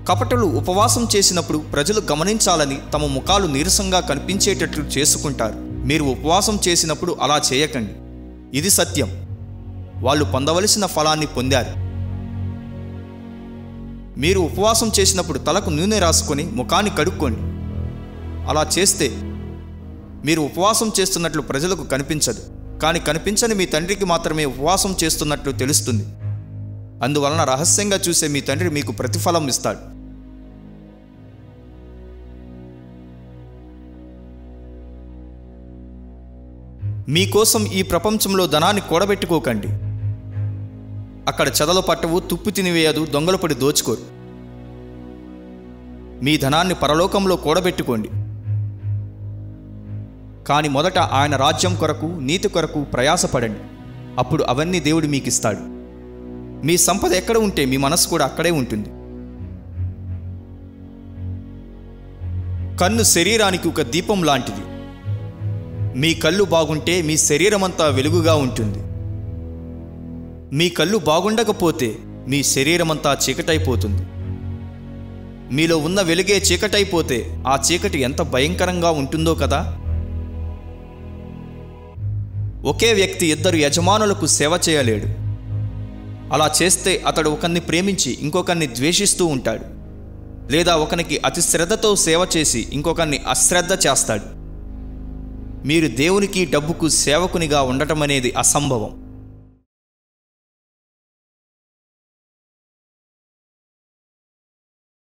కపటలు ఉపవాసం చేసినప్పుడు ప్రజలు గమనించాలని తమ ముఖాలు నీరసంగా కనిపించేటట్లు చేసుకుంటారు మీరు ఉపవాసం చేసినప్పుడు అలా చేయకండి ఇది సత్యం వాళ్ళు పొందవలసిన ఫలాన్ని పొందారు మీరు ఉపవాసం చేసినప్పుడు తలకు నూనె రాసుకొని ముఖాన్ని కడుక్కోండి అలా చేస్తే మీరు ఉపవాసం చేస్తున్నట్లు ప్రజలకు కనిపించదు కానీ కనిపించని మీ తండ్రికి మాత్రమే ఉపవాసం చేస్తున్నట్లు తెలుస్తుంది అందువలన రహస్యంగా చూసే మీ తండ్రి మీకు ప్రతిఫలం ఇస్తాడు మీకోసం ఈ ప్రపంచంలో ధనాన్ని కూడబెట్టుకోకండి అక్కడ చెదలు పట్టవు తుప్పు తినివేయదు దొంగలు పడి దోచుకోరు మీ ధనాన్ని పరలోకంలో కూడబెట్టుకోండి కానీ మొదట ఆయన రాజ్యం కొరకు నీతి కొరకు ప్రయాసపడండి అప్పుడు అవన్నీ దేవుడు మీకు ఇస్తాడు మీ సంపద ఎక్కడ ఉంటే మీ మనసు కూడా అక్కడే ఉంటుంది కన్ను శరీరానికి ఒక దీపం లాంటిది మీ కళ్ళు బాగుంటే మీ శరీరమంతా వెలుగుగా ఉంటుంది మీ కళ్ళు బాగుండకపోతే మీ శరీరమంతా చీకటైపోతుంది మీలో ఉన్న వెలుగే చీకటైపోతే ఆ చీకటి ఎంత భయంకరంగా ఉంటుందో కదా ఒకే వ్యక్తి ఇద్దరు యజమానులకు సేవ చేయలేడు అలా చేస్తే అతడు ఒకరిని ప్రేమించి ఇంకొకరిని ద్వేషిస్తూ ఉంటాడు లేదా ఒకనికి అతి శ్రద్ధతో సేవ చేసి ఇంకొకరిని అశ్రద్ధ చేస్తాడు మీరు దేవునికి డబ్బుకు సేవకునిగా ఉండటం అనేది అసంభవం